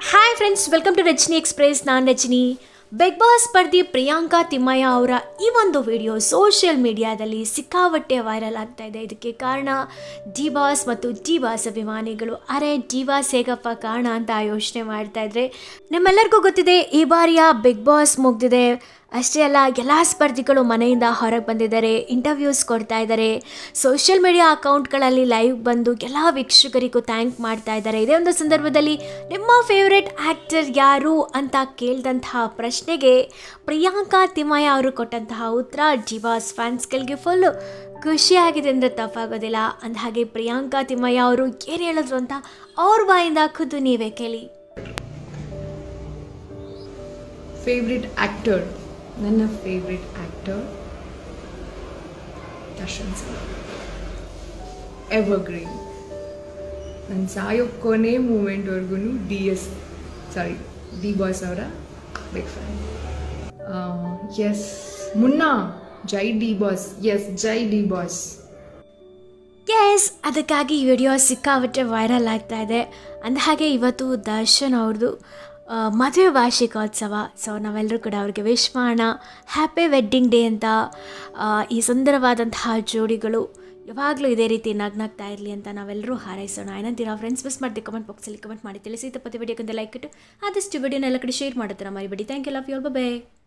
hi friends welcome to Rajini Express ನಾನು Rajini Bigg Boss ಸ್ಪರ್ಧಿ ಪ್ರಿಯಾಂಕಾ ತಿಮ್ಮಯ್ಯ ಅವರ ಈ ಒಂದು ವಿಡಿಯೋ ಸೋಷಿಯಲ್ ಮೀಡಿಯಾದಲ್ಲಿ ಸಿಕ್ಕಾಪಟ್ಟೆ ವೈರಲ್ ಆಗ್ತಾ ಇದೆ ಇದಕ್ಕೆ ಕಾರಣ ಡಿ ಬಾಸ್ ಮತ್ತು ಡಿ ಬಾಸ್ ಅಭಿಮಾನಿಗಳು ಅರೆ ಡಿ ಬಾಸ್ ಹೇಗಪ್ಪ ಕಾರಣ ಅಂತ ಯೋಚನೆ ಮಾಡ್ತಾ ಇದ್ರೆ ನಿಮ್ಮೆಲ್ಲರಿಗೂ ಗೊತ್ತಿದೆ ಈ ಬಾರಿಯ ಬಿಗ್ ಬಾಸ್ ಮುಗ್ದಿದೆ ಅಷ್ಟೇ ಅಲ್ಲ ಎಲ್ಲ ಸ್ಪರ್ಧಿಗಳು ಮನೆಯಿಂದ ಹೊರಗೆ ಬಂದಿದ್ದಾರೆ ಇಂಟರ್ವ್ಯೂಸ್ ಕೊಡ್ತಾ ಇದ್ದಾರೆ ಸೋಷಿಯಲ್ ಮೀಡಿಯಾ ಅಕೌಂಟ್ಗಳಲ್ಲಿ ಲೈವ್ ಬಂದು ಎಲ್ಲ ವೀಕ್ಷಕರಿಗೂ ಥ್ಯಾಂಕ್ ಮಾಡ್ತಾ ಇದ್ದಾರೆ ಇದೇ ಒಂದು ಸಂದರ್ಭದಲ್ಲಿ ನಿಮ್ಮ ಫೇವ್ರೆಟ್ ಆ್ಯಕ್ಟರ್ ಯಾರು ಅಂತ ಕೇಳಿದಂತಹ ಪ್ರಶ್ನೆಗೆ ಪ್ರಿಯಾಂಕಾ ತಿಮ್ಮಯ್ಯ ಅವರು ಕೊಟ್ಟಂತಹ ಉತ್ತರ ಜಿವಾಸ್ ಫ್ಯಾನ್ಸ್ಗಳಿಗೆ ಫುಲ್ಲು ಖುಷಿಯಾಗಿದೆ ಅಂದರೆ ತಪ್ಪಾಗೋದಿಲ್ಲ ಅಂದಹಾಗೆ ಪ್ರಿಯಾಂಕಾ ತಿಮ್ಮಯ್ಯ ಅವರು ಏನು ಹೇಳಿದ್ರು ಅಂತ ಅವ್ರ ಬಾಯಿಂದ ಖುದ್ದು ನೀವೇ ಕೇಳಿ ಫೇವ್ರೆಟ್ ಆ್ಯಕ್ಟರ್ ನನ್ನ favourite actor Darshan sir evergreen ನನ್ನ ಸಾಯೋ ಕೊನೆ ಮೂಮೆಂಟ್ವರೆಗೂ D yes sorry D Boss ಅವರ ಬಿಗ್ ಫ್ಯಾನ್ ಎಸ್ ಮುನ್ನಾ ಜೈ ಡಿ ಬಾಸ್ ಎಸ್ ಜೈ ಡಿ ಬಾಸ್ ಎಸ್ ಅದಕ್ಕಾಗಿ ಈ ವಿಡಿಯೋ ಸಿಕ್ಕಾಪಟ್ಟೆ ವೈರಲ್ ಆಗ್ತಾ ಇದೆ ಅಂದಹಾಗೆ ಇವತ್ತು ದರ್ಶನ್ ಅವ್ರದ್ದು ಆ, ಮದುವೆ ವಾರ್ಷಿಕೋತ್ಸವ ಸೊ ನಾವೆಲ್ಲರೂ ಕೂಡ ಅವ್ರಿಗೆ ವಿಶ್ ಮಾಡೋಣ ಹ್ಯಾಪಿ ವೆಡ್ಡಿಂಗ್ ಡೇ ಅಂತ ಆ, ಈ ಸುಂದರವಾದಂತಹ ಜೋಡಿಗಳು ಯಾವಾಗಲೂ ಇದೇ ರೀತಿ ನಗ್ನಗ್ತಾ ಇರಲಿ ಅಂತ ನಾವೆಲ್ಲರೂ ಹಾರೈಸೋಣ ಏನಂತೀರಾ ಫ್ರೆಂಡ್ಸ್ ಮಿಸ್ ಮಾಡಿದೆ ಕಮೆಂಟ್ ಬಾಕ್ಸಲ್ಲಿ ಕಮೆಂಟ್ ಮಾಡಿ ತಿಳಿಸಿ ತಪ್ಪತ್ತೆ ವಿಡಿಯೋಕ್ಕೊಂದು ಲೈಕ್ ಇಟ್ಟು ಆದಷ್ಟು ವಿಡಿಯೋನ ಎಲ್ಲ ಕಡೆ ಶೇರ್ ಮಾಡುತ್ತಾರೆ ಮರಿಬೇಡಿ thank you love you all by